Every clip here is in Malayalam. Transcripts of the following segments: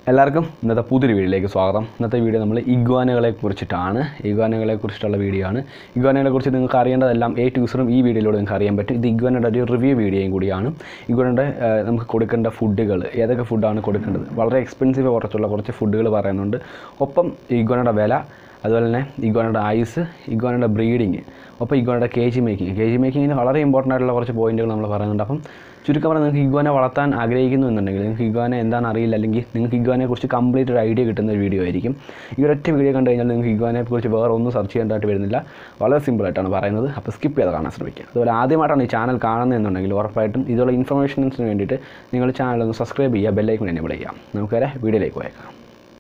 എല്ലാവർക്കും ഇന്നത്തെ പുതിയൊരു വീഡിയോയിലേക്ക് സ്വാഗതം ഇന്നത്തെ വീഡിയോ നമ്മൾ ഇഗ്വാനകളെ കുറിച്ചിട്ടാണ് ഇഗ്വാനകളെ കുറിച്ചിട്ടുള്ള വീഡിയോ ആണ് ഇഗ്വാനകളെ കുറിച്ച് നിങ്ങൾക്ക് അറിയേണ്ടതെല്ലാം എ ടൂസറും ഈ വീഡിയോയിലൂടെ നിങ്ങൾക്ക് അറിയാൻ പറ്റും ഇത് ഇഗ്വാനയുടെ ഒരു റിവ്യൂ വീഡിയോയും കൂടിയാണ് ഇഗ്വാനയുടെ ഏഹ്, നമുക്ക് കൊടുക്കേണ്ട ഫുഡുകൾ ഏതൊക്കെ ഫുഡാണ് കൊടുക്കേണ്ടത് വളരെ എക്സ്പെൻസീവ് കുറച്ചുള്ള കുറച്ച് ഫുഡുകൾ പറയുന്നുണ്ട് ഒപ്പം ഇഗ്വാനയുടെ വില അതുപോലെ തന്നെ ഇഗ്വാനയുടെ ഐസ് ഇഗ്വാനയുടെ ബ്രീഡിങ് ഒപ്പം ഇഗ്വാനയുടെ cage making cage മേക്കിങ്ങിന് വളരെ ഇമ്പോർട്ടൻ്റ് ആയിട്ടുള്ള കുറച്ച് പോയിന്റുകൾ നമ്മൾ പറയുന്നുണ്ട് അപ്പം ചുരുക്കം പറഞ്ഞാൽ നിങ്ങൾക്ക് ഇഗ്വാനെ വളർത്താൻ ആഗ്രഹിക്കുന്നു എന്നുണ്ടെങ്കിൽ നിങ്ങൾക്ക് ഇഗ്വാനെ എന്താണ് അറിയില്ല അല്ലെങ്കിൽ നിങ്ങൾക്ക് ഇഗ്വാനെ കുറിച്ച് കംപ്ലീറ്റ് ഒരു ഐഡിയ കിട്ടുന്ന ഒരു വീഡിയോ ആയിരിക്കും ഈ ഒരൊറ്റ വീഡിയോ കണ്ടു കഴിഞ്ഞാൽ നിങ്ങൾക്ക് ഇഗ്വാനെ കുറിച്ച് വേറെ ഒന്നും സെർച്ച് ചെയ്യേണ്ടതായിട്ട് വരുന്നില്ല വളരെ സിമ്പിളായിട്ടാണ് പറയുന്നത് അപ്പോൾ സ്കിപ്പ് ചെയ്ത് കാണാൻ ശ്രമിക്കുക അതുപോലെ ആദ്യമായിട്ടാണ് ഈ ചാനൽ കാണുന്നതെന്നുണ്ടെങ്കിൽ ഉറപ്പായിട്ടും ഇതുള്ള ഇൻഫർമേഷൻസിന് വേണ്ടിയിട്ട് നിങ്ങൾ ചാനൽ ഒന്ന് സബ്സ്ക്രൈബ് ചെയ്യുക ബെല്ലൈക്കൺ എന്നെ വിളിക്കാം നമുക്ക് വരെ വീഡിയോയിലേക്ക് പോയേക്കാം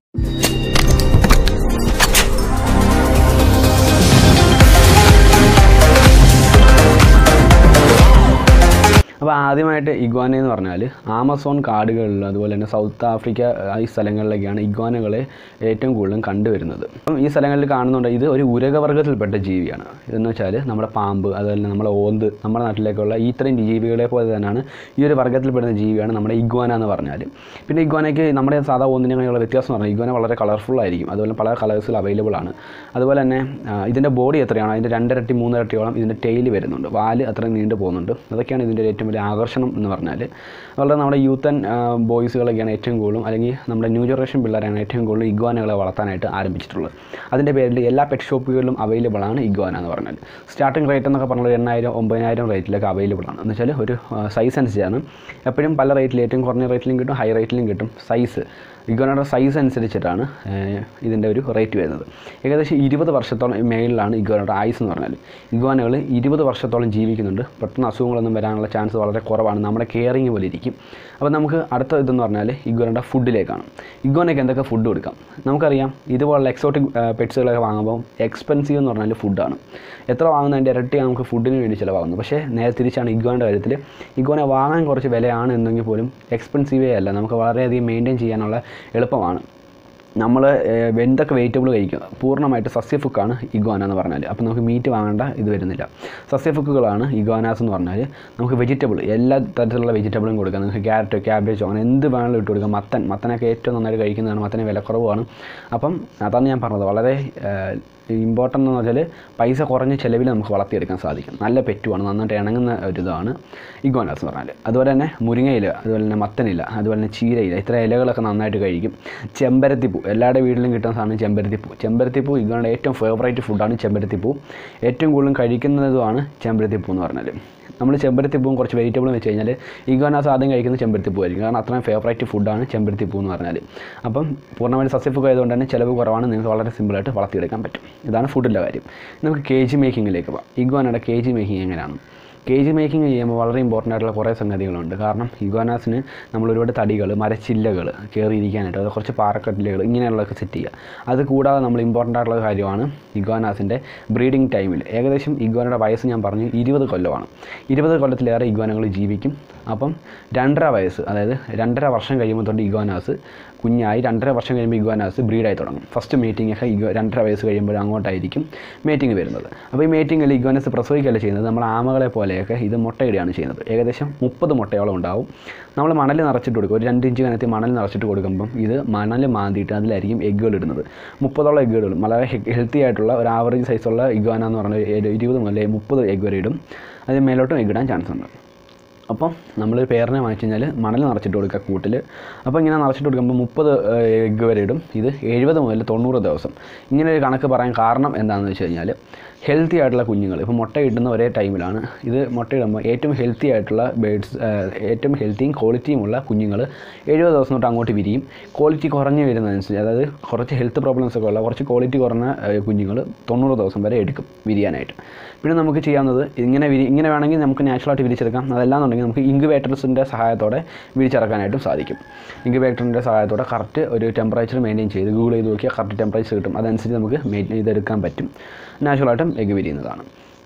അപ്പോൾ ആദ്യമായിട്ട് ഇഗ്വാന എന്ന് പറഞ്ഞാൽ ആമസോൺ കാടുകളിൽ അതുപോലെ തന്നെ സൗത്ത് ആഫ്രിക്ക ആ, ഈ സ്ഥലങ്ങളിലൊക്കെയാണ് ഇഗ്വാനകളെ ഏറ്റവും കൂടുതലും കണ്ടുവരുന്നത് അപ്പം ഈ സ്ഥലങ്ങളിൽ കാണുന്നുണ്ട് ഇത് ഒരു ഉരകവർഗ്ഗത്തിൽപ്പെട്ട ജീവിയാണ് ഇതെന്ന് വെച്ചാൽ നമ്മുടെ പാമ്പ് അതുപോലെ തന്നെ നമ്മുടെ ഓന്ത് നമ്മുടെ നാട്ടിലേക്കുള്ള ഈ ഇത്രയും ജീവികളെ പോലെ തന്നെയാണ് ഈ ഒരു വർഗ്ഗത്തിൽപ്പെടുന്ന ജീവിയാണ് നമ്മുടെ ഇഗ്വാന എന്ന് പറഞ്ഞാൽ പിന്നെ ഇഗ്വാനയ്ക്ക് നമ്മുടെ സാധാ ഓന്തിനെയുള്ള വ്യത്യാസം എന്ന് പറഞ്ഞാൽ ഇഗ്വാന വളരെ കളർഫുൾ ആയിരിക്കും അതുപോലെ പല കളേഴ്സിൽ അവൈലബിൾ ആണ് അതുപോലെ തന്നെ ആ, ഇതിൻ്റെ ബോഡി എത്രയാണ് അതിൻ്റെ രണ്ടിരട്ടി മൂന്നിരട്ടിയോളം ഇതിൻ്റെ ടെയിൽ വരുന്നുണ്ട് വാല് അത്രയും നീണ്ടു പോകുന്നുണ്ട് അതൊക്കെയാണ് ഇതിൻ്റെ ഏറ്റവും വലിയ ആകർഷണം എന്ന് പറഞ്ഞാൽ വളരെ നമ്മുടെ യൂത്ത് ആൻഡ് ബോയ്സുകളൊക്കെയാണ് ഏറ്റവും കൂടുതലും അല്ലെങ്കിൽ നമ്മുടെ ന്യൂ ജനറേഷൻ പിള്ളേരാണ് ഏറ്റവും കൂടുതൽ ഇഗ്വാനകളെ വളർത്താനായിട്ട് ആരംഭിച്ചിട്ടുള്ളത് അതിൻ്റെ പേരിൽ എല്ലാ പെറ്റ് ഷോപ്പുകളിലും അവൈലബിൾ ആണ് ഇഗ്വാന എന്ന് പറഞ്ഞാൽ സ്റ്റാർട്ടിംഗ് റേറ്റ് എന്നൊക്കെ പറഞ്ഞാൽ എണ്ണായിരം ഒമ്പതിനായിരം റേറ്റിലൊക്കെ അവൈലബിൾ ആണ് എന്ന് വെച്ചാൽ ഒരു സൈസ് അനുസരിച്ചാണ് എപ്പോഴും പല റേറ്റിൽ ഏറ്റവും കുറഞ്ഞ റേറ്റിലും കിട്ടും ഹൈ റേറ്റിലും കിട്ടും സൈസ് ഇഗ്വാനയുടെ സൈസ് അനുസരിച്ചിട്ടാണ് ഏഹ്, ഇതിൻ്റെ ഒരു റേറ്റ് വരുന്നത് ഏകദേശം ഇരുപത് വർഷത്തോളം മേളിലാണ് ഇഗ്വാനയുടെ ആയുസ് എന്ന് പറഞ്ഞാൽ ഇഗ്വാനകൾ ഇരുപത് വർഷത്തോളം ജീവിക്കുന്നുണ്ട് പെട്ടെന്ന് അസുഖങ്ങളൊന്നും വരാനുള്ള ചാൻസ് വളരെ കുറവാണ് നമ്മുടെ കെയറിങ് പോലെ ഇരിക്കും അപ്പോൾ നമുക്ക് അടുത്ത ഇതെന്ന് പറഞ്ഞാൽ ഇഗ്വാനയുടെ ഫുഡിലേക്കാണ് ഇഗ്വാനയ്ക്ക് എന്തൊക്കെ ഫുഡ് കൊടുക്കാം നമുക്കറിയാം ഇതുപോലുള്ള എക്സോട്ടിക് പെറ്റ്സുകളൊക്കെ വാങ്ങുമ്പോൾ എക്സ്പെൻസീവ് എന്ന് പറഞ്ഞാൽ ഫുഡാണ് എത്ര വാങ്ങുന്നതിൻ്റെ ഇരട്ടി നമുക്ക് ഫുഡിന് വേണ്ടി ചിലവാകുന്നത് പക്ഷേ നേരെ തിരിച്ചാണ് ഇഗ്വാൻ്റെ കാര്യത്തിൽ ഇഗ്വാനെ വാങ്ങാൻ കുറച്ച് വിലയാണ് എന്നെങ്കിൽ പോലും എക്സ്പെൻസീവേ അല്ല നമുക്ക് വളരെയധികം മെയിൻറ്റെയിൻ ചെയ്യാനുള്ള എളുപ്പമാണ് നമ്മൾ എന്തൊക്കെ വെജിറ്റബിൾ കഴിക്കുക പൂർണ്ണമായിട്ട് സസ്യഫുക്കാണ് ഇഗ്വാന എന്ന് പറഞ്ഞാൽ അപ്പോൾ നമുക്ക് മീറ്റ് വാങ്ങേണ്ട ഇത് വരുന്നില്ല സസ്യഫുക്കുകളാണ് ഇഗ്വാനാസ് എന്ന് പറഞ്ഞാൽ നമുക്ക് വെജിറ്റബിൾ എല്ലാ തരത്തിലുള്ള വെജിറ്റബിളും കൊടുക്കാം നിങ്ങൾക്ക് ക്യാരറ്റ് ക്യാബേജോ അങ്ങനെ എന്ത് വേണമെങ്കിലും ഇട്ട് കൊടുക്കാം മത്തൻ മത്തനൊക്കെ ഏറ്റവും നന്നായിട്ട് കഴിക്കുന്നതാണ് മത്തന് വിലക്കുറവാണ് അപ്പം അതാണ് ഞാൻ പറഞ്ഞത് വളരെ ഇമ്പോർട്ടൻ്റ് എന്ന് വെച്ചാൽ പൈസ കുറഞ്ഞ ചിലവിൽ നമുക്ക് വളർത്തിയെടുക്കാൻ സാധിക്കും നല്ല പെറ്റുമാണ് നന്നായിട്ട് ഇണങ്ങുന്ന ഒരു ഇതാണ് ഇഗ്വാനാസ് എന്ന് പറഞ്ഞാൽ അതുപോലെ തന്നെ മുരിങ്ങയില അതുപോലെ തന്നെ മത്തനില അതുപോലെ തന്നെ ചീരയില ഇത്ര ഇലകളൊക്കെ നന്നായിട്ട് കഴിക്കും ചെമ്പരത്തിപ്പൂ എല്ലാവരുടെ വീട്ടിലും കിട്ടുന്ന സാധനം ചെമ്പരത്തിപ്പൂ ചെമ്പരത്തിപ്പൂ ഇഗ്വാനയുടെ ഏറ്റവും ഫേവറേറ്റ് ഫുഡാണ് ചെമ്പരത്തിപ്പൂ ഏറ്റവും കൂടുതലും കഴിക്കുന്നതുമാണ് ചെമ്പരത്തിപ്പൂ എന്ന് പറഞ്ഞാൽ നമ്മൾ ചെമ്പരത്തിപ്പൂവും കുറച്ച് വെജിറ്റബിളും വെച്ച് കഴിഞ്ഞാൽ ഇഗ്വാനാസ് ആദ്യം കഴിക്കുന്നത് ചെമ്പരത്തിപ്പൂ ആയിരിക്കും കാരണം അത്രയും ഫേവറേറ്റ് ഫുഡാണ് ചെമ്പരത്തിപ്പൂ എന്ന് പറഞ്ഞാൽ അപ്പം പൂർണ്ണമായിട്ട് സസ്യഫുക്ക് ആയതുകൊണ്ട് തന്നെ ചിലവ് കുറവാണ് നിങ്ങൾക്ക് വളരെ സിമ്പിളായിട്ട് വളർത്തിയെടുക്കാൻ പറ്റും ഇതാണ് ഫുഡിൻ്റെ കാര്യം നമുക്ക് കെ ജി മേക്കിങ്ങിലേക്ക് പോകാം ഇഗ്വാനയുടെ കെ ജി മേക്കിംഗ് എങ്ങനെയാണ് കെ ജി മേക്കിംഗ് ചെയ്യുമ്പോൾ വളരെ ഇമ്പോർട്ടൻ്റ് ആയിട്ടുള്ള കുറേ സംഗതികളുണ്ട് കാരണം ഇഗ്വാനാസിന് നമ്മൾ ഒരുപാട് തടികൾ മരച്ചില്ലകൾ കയറിയിരിക്കാനായിട്ട് അത് കുറച്ച് പാറക്കട്ടിലുകൾ ഇങ്ങനെയുള്ളതൊക്കെ സെറ്റ് ചെയ്യുക അത് കൂടാതെ നമ്മൾ ഇമ്പോർട്ടൻ്റ് ആയിട്ടുള്ള കാര്യമാണ് ഇഗ്വാനാസിൻ്റെ ബ്രീഡിംഗ് ടൈമിൽ ഏകദേശം ഇഗ്വാനയുടെ വയസ്സ് ഞാൻ പറഞ്ഞു ഇരുപത് കൊല്ലമാണ് ഇരുപത് കൊല്ലത്തിലേറെ ഇഗ്വാനകൾ ജീവിക്കും അപ്പം രണ്ടര വയസ്സ് അതായത് രണ്ടര വർഷം കഴിയുമ്പോൾ തൊട്ട് ഇഗ്വാനാസ് കുഞ്ഞായി രണ്ടര വർഷം കഴിയുമ്പോൾ ഇഗ്വാനാസ് ബ്രീഡായി തുടങ്ങും ഫസ്റ്റ് മീറ്റിംഗ് ഒക്കെ ഇഗ്വ രണ്ടര വയസ്സ് കഴിയുമ്പോൾ അങ്ങോട്ടായിരിക്കും മീറ്റിംഗ് വരുന്നത് അപ്പോൾ ഈ മീറ്റിങ്ങിൽ ഇഗ്വാനസ് പ്രസവിക്കുകയല്ല ചെയ്യുന്നത് നമ്മൾ ആമകളെ പോലെയൊക്കെ ഇത് മുട്ടയിടുകയാണ് ചെയ്യുന്നത് ഏകദേശം മുപ്പത് മുട്ടയോളം ഉണ്ടാവും നമ്മൾ മണൽ നിറച്ചിട്ട് കൊടുക്കും ഒരു രണ്ട് ഇഞ്ച് കനത്തിൽ മണൽ നിറച്ചിട്ട് കൊടുക്കുമ്പം ഇത് മണൽ മാന്തിയിട്ട് അതിലായിരിക്കും എഗ്ഗുകൾ ഇടുന്നത് മുപ്പതോളം എഗ്ഗുകൾ വളരെ ഹെൽത്തി ആയിട്ടുള്ള ഒരു ആവറേജ് സൈസുള്ള ഇഗ്വാന എന്ന് പറഞ്ഞാൽ ഒരു ഇരുപത് മുതൽ മുപ്പത് എഗ്ഗ് വരെ ഇടും അതിന് മേലോട്ടും എഗ്ഗ് ഇടാൻ ചാൻസ് ഉണ്ട് അപ്പം നമ്മൾ പേരിനെ വാങ്ങിച്ചു കഴിഞ്ഞാൽ മണൽ നിറച്ചിട്ട് കൊടുക്കുക കൂട്ടിൽ അപ്പോൾ ഇങ്ങനെ നിറച്ചിട്ട് കൊടുക്കുമ്പോൾ മുപ്പത് എഗ്ഗ് വരെ ഇടും ഇത് എഴുപത് മുതൽ തൊണ്ണൂറ് ദിവസം ഇങ്ങനെ ഒരു കണക്ക് പറയാൻ കാരണം എന്താണെന്ന് വെച്ച് കഴിഞ്ഞാൽ ഹെൽത്തി ആയിട്ടുള്ള കുഞ്ഞുങ്ങൾ ഇപ്പോൾ മുട്ട ഇടുന്ന ഒരേ ടൈമിലാണ് ഇത് മുട്ടയിടുമ്പോൾ ഏറ്റവും ഹെൽത്തി ആയിട്ടുള്ള ബേഡ്സ് ഏറ്റവും ഹെൽത്തിയും ക്വാളിറ്റിയുമുള്ള കുഞ്ഞുങ്ങൾ എഴുപത് ദിവസം തൊട്ട് അങ്ങോട്ട് വിരിയും ക്വാളിറ്റി കുറഞ്ഞ് വരുന്നതനുസരിച്ച് അതായത് കുറച്ച് ഹെൽത്ത് പ്രോബ്ലംസ് ഒക്കെ ഉള്ള കുറച്ച് ക്വാളിറ്റി കുറഞ്ഞ കുഞ്ഞുങ്ങൾ തൊണ്ണൂറ് ദിവസം വരെ എടുക്കും വിരിയാനായിട്ട് പിന്നെ നമുക്ക് ചെയ്യാവുന്നത് ഇങ്ങനെ വിരി ഇങ്ങനെ വേണമെങ്കിൽ നമുക്ക് നാച്ചുറലായിട്ട് വിരിച്ചെടുക്കാം അതല്ലാന്നുണ്ടെങ്കിൽ നമുക്ക് ഇൻക്യുബേറ്റേഴ്സിൻ്റെ സഹായത്തോടെ വിരിച്ചിറക്കാനായിട്ടും സാധിക്കും ഇൻക്യുബേറ്ററിൻ്റെ സഹായത്തോടെ കറക്റ്റ് ഒരു ടെമ്പറേച്ചർ മെയിൻറ്റെയിൻ ചെയ്ത് ഗൂഗിൾ ചെയ്ത് നോക്കിയാൽ കറക്റ്റ് ടെമ്പറേച്ചർ കിട്ടും അതനുസരിച്ച് നമുക്ക് മെയിൻ ഇതെടുക്കാൻ പറ്റും നാച്ചുറലായിട്ടും എഗ് വിരിയുന്നതാണ്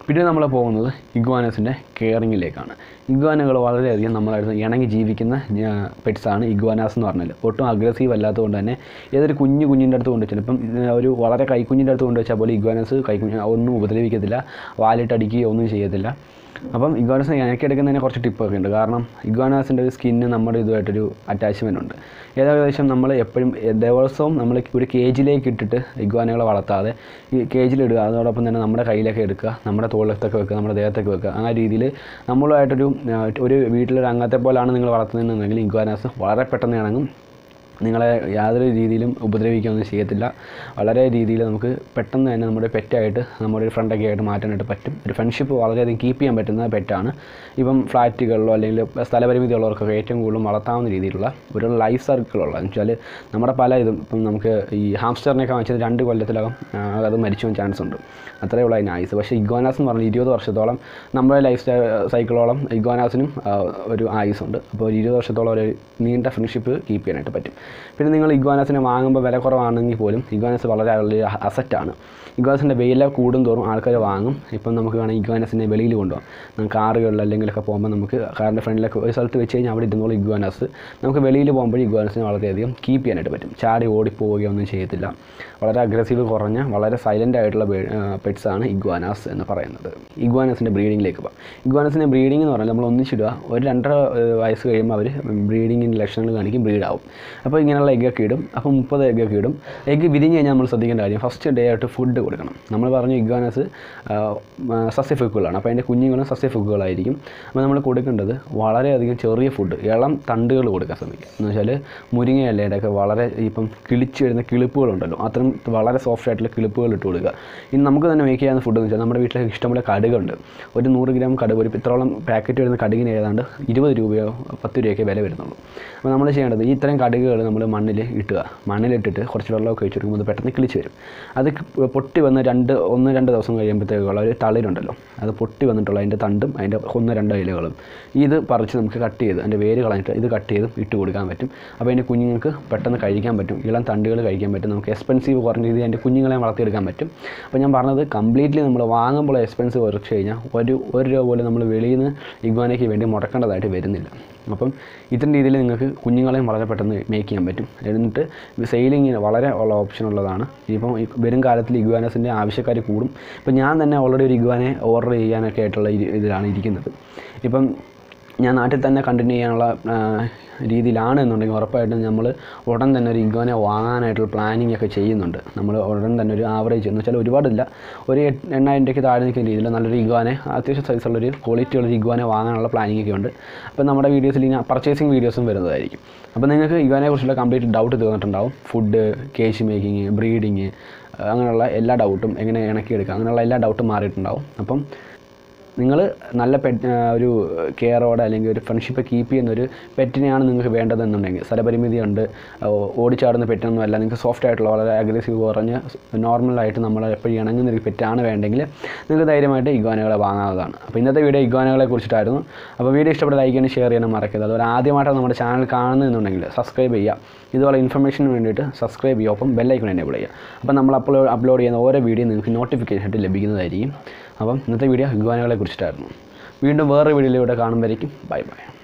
പിന്നെ നമ്മൾ പോകുന്നത് ഇഗ്വാനസിൻ്റെ കെയറിങ്ങിലേക്കാണ് ഇഗ്വാനകൾ വളരെയധികം നമ്മളായിട്ട് ഇണങ്ങി ജീവിക്കുന്ന പെറ്റ്സാണ് ഇഗ്വാനാസ് എന്ന് പറഞ്ഞാൽ ഒട്ടും അഗ്രസീവ് അല്ലാത്തതുകൊണ്ട് തന്നെ ഏതൊരു കുഞ്ഞു കുഞ്ഞിൻ്റെ അടുത്ത് കൊണ്ട് ചിലപ്പം ഇത് ഒരു വളരെ കൈക്കുഞ്ഞിൻ്റെ അടുത്ത് കൊണ്ട് വെച്ചാൽ പോലും ഇഗ്വാനസ് കൈക്കുഞ്ഞ് ഒന്നും ഉപദ്രവിക്കത്തില്ല വാലിട്ടടിക്കുകയോ ഒന്നും ചെയ്യത്തില്ല അപ്പം ഇഗ്വാനസ് ഇണക്കിയെടുക്കുന്നതിന് കുറച്ച് ടിപ്പൊക്കെ ഉണ്ട് കാരണം ഇഗ്വാനാസിൻ്റെ ഒരു സ്കിന്ന് നമ്മുടെ ഇതുമായിട്ടൊരു അറ്റാച്ച്മെൻ്റ് ഉണ്ട് ഏകദേശം നമ്മൾ എപ്പോഴും ദിവസവും നമ്മൾ ഒരു കേജിലേക്ക് ഇട്ടിട്ട് ഇഗ്വാനകളെ വളർത്താതെ ഈ കേജിലിടുക അതോടൊപ്പം തന്നെ നമ്മുടെ കയ്യിലൊക്കെ എടുക്കുക നമ്മുടെ തോളത്തൊക്കെ വെക്കുക നമ്മുടെ ദേഹത്തൊക്കെ വെക്കുക ആ രീതിയിൽ നമ്മളുമായിട്ടൊരു ആ, ഒരു വീട്ടിലൊരു അംഗത്തെ പോലാണ് നിങ്ങൾ വളർത്തുന്നതെന്നുണ്ടെങ്കിൽ ഇഗ്വാനാസ് വളരെ പെട്ടെന്ന് ഇണങ്ങും നിങ്ങളെ യാതൊരു രീതിയിലും ഉപദ്രവിക്കുകയൊന്നും ചെയ്യത്തില്ല വളരെ രീതിയിൽ നമുക്ക് പെട്ടെന്ന് തന്നെ നമ്മുടെ പെറ്റായിട്ട് നമ്മുടെ ഒരു ഫ്രണ്ടൊക്കെ ആയിട്ട് മാറ്റാനായിട്ട് പറ്റും ഒരു ഫ്രണ്ട്ഷിപ്പ് വളരെയധികം കീപ്പ് ചെയ്യാൻ പറ്റുന്ന പെറ്റാണ് ഇപ്പം ഫ്ലാറ്റുകളിലോ അല്ലെങ്കിൽ സ്ഥലപരിമിതി ഉള്ളവർക്കൊക്കെ ഏറ്റവും കൂടുതലും വളർത്താവുന്ന രീതിയിലുള്ള ഒരു ലൈഫ് സർക്കിളുള്ള എന്ന് വെച്ചാൽ നമ്മുടെ പല ഇതും ഇപ്പം നമുക്ക് ഈ ഹാംസ്റ്ററിനെയൊക്കെ വാങ്ങിച്ചത് രണ്ട് കൊല്ലത്തിലകം ആ, അത് മരിച്ചു പോകാൻ ചാൻസ് ഉണ്ട് അത്രയേ ഉള്ളൂ അതിന് ആയുസ് പക്ഷേ ഇഗ്വാനാസ് എന്ന് പറഞ്ഞാൽ ഇരുപത് വർഷത്തോളം നമ്മുടെ ലൈഫ് സൈക്കിളോളം ഇഗ്വാനാസിനും ആ, ഒരു ആയുസുണ്ട് അപ്പോൾ ഒരു ഇരുപത് വർഷത്തോളം ഒരു നീണ്ട ഫ്രണ്ട്ഷിപ്പ് കീപ്പ് ചെയ്യാനായിട്ട് പറ്റും പിന്നെ നിങ്ങൾ ഇഗ്വാനാസിനെ വാങ്ങുമ്പോൾ വില കുറവാണെങ്കിൽ പോലും ഇഗ്വാനാസ് വളരെ വലിയ അസറ്റാണ് ഇഗ്വാനാസിൻ്റെ വില കൂടും തോറും ആൾക്കാർ വാങ്ങും ഇപ്പം നമുക്ക് വേണമെങ്കിൽ ഇഗ്വാനാസിനെ വെളിയിൽ കൊണ്ടുപോകാം നമുക്ക് കാറുകളിൽ അല്ലെങ്കിലൊക്കെ പോകുമ്പോൾ നമുക്ക് കാറിൻ്റെ ഫ്രണ്ടിലൊക്കെ ഒരു സ്ഥലത്ത് വെച്ച് കഴിഞ്ഞാൽ അവിടെ ഇരുന്നോളും ഇഗ്വാനാസ് നമുക്ക് വെളിയിൽ പോകുമ്പോൾ ഇഗ്വാനാസിനെ വളരെയധികം കീപ്പ് ചെയ്യാനായിട്ട് പറ്റും ചാടി ഓടിപ്പോവുകയോ ഒന്നും ചെയ്യത്തില്ല വളരെ അഗ്രസീവ് കുറഞ്ഞ വളരെ സൈലൻ്റ് ആയിട്ടുള്ള പെറ്റ്സ് ആണ് ഇഗ്വാനാസ് എന്ന് പറയുന്നത് ഇഗ്വാനാസിൻ്റെ ബ്രീഡിങ്ങിലേക്ക് പോകാം ഇഗ്വാനാസിൻ്റെ ബ്രീഡിംഗ് എന്ന് പറഞ്ഞാൽ നമ്മൾ ഒന്നിച്ചിടുക ഒരു രണ്ടര ഏഹ്, വയസ്സ് കഴിയുമ്പോൾ അവർ ബ്രീഡിങ്ങിൻ്റെ ലക്ഷണങ്ങൾ കാണിക്കും ബ്രീഡാവും അപ്പോൾ ഇങ്ങനെയുള്ള എഗ്ഗൊക്കെ ഇടും അപ്പോൾ മുപ്പത് എഗ്ഗൊക്കെ ഇടും എഗ്ഗ് വിരിഞ്ഞ് കഴിഞ്ഞാൽ നമ്മൾ ശ്രദ്ധിക്കേണ്ട കാര്യം ഫസ്റ്റ് ഡേ ആയിട്ട് ഫുഡ് കൊടുക്കണം നമ്മൾ പറഞ്ഞു ഇഗ്വാനാസ് സസ്യഫുക്കുകളാണ് അപ്പോൾ അതിൻ്റെ കുഞ്ഞുങ്ങളും സസ്യഫുക്കുകളായിരിക്കും അപ്പോൾ നമ്മൾ കൊടുക്കേണ്ടത് വളരെയധികം ചെറിയ ഫുഡ് ഇളം തണ്ടുകൾ കൊടുക്കാൻ ശ്രമിക്കുക എന്ന് വെച്ചാൽ മുരിങ്ങയിലയുടെയൊക്കെ വളരെ ഇപ്പം കിളിച്ച് വരുന്ന കിളിപ്പുകളുണ്ടല്ലോ അത്തരം വളരെ സോഫ്റ്റ് ആയിട്ടുള്ള കിളിപ്പുകൾ ഇട്ട് കൊടുക്കുക ഇനി നമുക്ക് തന്നെ മേക്ക് ചെയ്യാവുന്ന ഫുഡ് എന്ന് വെച്ചാൽ നമ്മുടെ വീട്ടിലേക്ക് ഇഷ്ടംപോലെ കടുകുണ്ട് ഒരു നൂറ് ഗ്രാം കടുക് ഒരു ഇത്രോളം പാക്കറ്റ് വരുന്ന കടുകിന് ഏതാണ്ട് ഇരുപത് രൂപയോ പത്ത് രൂപയൊക്കെ വില വരുന്നുള്ളൂ അപ്പോൾ നമ്മൾ ചെയ്യേണ്ടത് ഈ ഇത്രയും കടുകുകൾ നമ്മൾ മണ്ണിൽ ഇട്ടുക മണ്ണിലിട്ടിട്ട് കുറച്ച് വെള്ളമൊക്കെ ഒഴിച്ച് കൊടുക്കുമ്പോൾ അത് പെട്ടെന്ന് കിളിച്ച് വരും അത് ക- പൊട്ടി വന്ന് രണ്ട് ഒന്ന് രണ്ട് ദിവസം കഴിയുമ്പോഴത്തേക്കുള്ള ഒരു തളിരുണ്ടല്ലോ അത് പൊട്ടി വന്നിട്ടുള്ള അതിൻ്റെ തണ്ടും അതിൻ്റെ ഒന്ന് രണ്ട് ഇലകളും ഇത് പറിച്ച് നമുക്ക് കട്ട് ചെയ്ത് അതിൻ്റെ വേര് കളഞ്ഞിട്ട് ഇത് കട്ട് ചെയ്ത് ഇട്ട് കൊടുക്കാൻ പറ്റും അപ്പോൾ അതിൻ്റെ കുഞ്ഞുങ്ങൾക്ക് പെട്ടെന്ന് കഴിക്കാൻ പറ്റും ഇളം തണ്ടുകൾ കഴിക്കാൻ പറ്റും നമുക്ക് എക്സ്പെൻസീവ് കുറഞ്ഞ രീതിയിൽ അതിൻ്റെ കുഞ്ഞുങ്ങളെ വളർത്തിയെടുക്കാൻ പറ്റും അപ്പോൾ ഞാൻ പറഞ്ഞത് കംപ്ലീറ്റ്ലി നമ്മൾ വാങ്ങുമ്പോൾ എക്സ്പെൻസീവ് കുറച്ച് കഴിഞ്ഞാൽ ഒരു ഒരു രൂപ പോലും നമ്മൾ വെളിയിൽ നിന്ന് ഇഗ്വാനയ്ക്ക് വേണ്ടി മുടക്കേണ്ടതായിട്ട് വരുന്നില്ല അപ്പം ഇത്തരം രീതിയിൽ നിങ്ങൾക്ക് കുഞ്ഞുങ്ങളെയും വളരെ പെട്ടെന്ന് മേക്ക് ചെയ്യാൻ പറ്റും എന്നിട്ട് സെയിലിങ്ങിന് വളരെ ഉള്ള ഓപ്ഷൻ ഉള്ളതാണ് ഇനിയിപ്പം ഈ വരും കാലത്തിൽ ഇഗ്വാനസിൻ്റെ ആവശ്യക്കാർ കൂടും ഇപ്പം ഞാൻ തന്നെ ഓൾറെഡി ഒരു ഇഗ്വാനെ ഓർഡർ ചെയ്യാനൊക്കെ ആയിട്ടുള്ള ഇരി- ഇതിലാണ് ഇരിക്കുന്നത് ഇപ്പം ഞാൻ നാട്ടിൽ തന്നെ കണ്ടിന്യൂ ചെയ്യാനുള്ള ആ, രീതിയിലാണ് എന്നുണ്ടെങ്കിൽ ഉറപ്പായിട്ടും നമ്മൾ ഉടൻ തന്നെ ഒരു ഇഗ്വാനെ വാങ്ങാനായിട്ടുള്ള പ്ലാനിങ് ഒക്കെ ചെയ്യുന്നുണ്ട് നമ്മൾ ഉടൻ തന്നെ ഒരു ആവറേജ് എന്ന് വെച്ചാൽ ഒരുപാടില്ല ഒരു എട്ട് എണ്ണായിരം രൂപയ്ക്ക് താഴെ നിൽക്കുന്ന രീതിയിൽ നല്ലൊരു ഇഗ്വാനെ അത്യാവശ്യം സൈസുള്ളൊരു ക്വാളിറ്റി ഉള്ളൊരു ഇഗ്വാനെ വാങ്ങാനുള്ള പ്ലാനിങ് ഒക്കെ ഉണ്ട് അപ്പോൾ നമ്മുടെ വീഡിയോസിൽ ഇനി പർച്ചേസിങ് വീഡിയോസും വരുന്നതായിരിക്കും അപ്പോൾ നിങ്ങൾക്ക് ഇഗ്വാനെ കുറിച്ചുള്ള കംപ്ലീറ്റ് ഡൗട്ട് തീർന്നിട്ടുണ്ടാവും ഫുഡ് കേജ് മേക്കിങ് ബ്രീഡിങ് അങ്ങനെയുള്ള എല്ലാ ഡൗട്ടും എങ്ങനെ ഇണക്കിയെടുക്കുക അങ്ങനെയുള്ള എല്ലാ ഡൗട്ടും മാറിയിട്ടുണ്ടാവും അപ്പം നിങ്ങൾ നല്ല പെറ്റ് ഒരു കെയറോടെ അല്ലെങ്കിൽ ഒരു ഫ്രണ്ട്ഷിപ്പ് കീപ്പ് ചെയ്യുന്ന ഒരു പെറ്റിനെയാണ് നിങ്ങൾക്ക് വേണ്ടതെന്നുണ്ടെങ്കിൽ സ്ഥലപരിമിതി ഉണ്ട് ഓ- ഓടിച്ചാടുന്ന പെറ്റൊന്നും അല്ല നിങ്ങൾക്ക് സോഫ്റ്റ് ആയിട്ടുള്ള വളരെ അഗ്രസീവ് കുറഞ്ഞ് നോർമലായിട്ട് നമ്മൾ എപ്പോഴും ഇണങ്ങുന്ന ഒരു പെറ്റാണ് വേണ്ടെങ്കിൽ നിങ്ങൾക്ക് ധൈര്യമായിട്ട് ഇഗ്വാനകളെ വാങ്ങാവുന്നതാണ് അപ്പോൾ ഇന്നത്തെ വീഡിയോ ഇഗ്വാനകളെ കുറിച്ചിട്ടായിരുന്നു അപ്പോൾ വീഡിയോ ഇഷ്ടപ്പെട്ട ലൈക്ക് ചെയ്യാനും ഷെയർ ചെയ്യാനും മറക്കരുത് അതുപോലെ ആദ്യമായിട്ടാണ് നമ്മുടെ ചാനൽ കാണുന്നതെന്നുണ്ടെങ്കിൽ സബ്സ്ക്രൈബ് ചെയ്യുക ഇതുപോലെ ഇൻഫർമേഷന് വേണ്ടിയിട്ട് സബ്സ്ക്രൈബ് ചെയ്യുക ഒപ്പം ബെല്ലൈക്കൺ എനേബിൾ ചെയ്യുക അപ്പോൾ നമ്മൾ അപ്ലോഡ് അപ്ലോഡ് ചെയ്യുന്ന ഓരോ വീഡിയോ നിങ്ങൾക്ക് നോട്ടിഫിക്കേഷൻ ആയിട്ട് ലഭിക്കുന്നതായിരിക്കും അപ്പം ഇന്നത്തെ വീഡിയോ ഇഗ്വാനകളെ കുറിച്ചിട്ടായിരുന്നു വീണ്ടും വേറൊരു വീഡിയോയിലൂടെ കാണുമ്പോഴേക്കും ബൈ ബൈ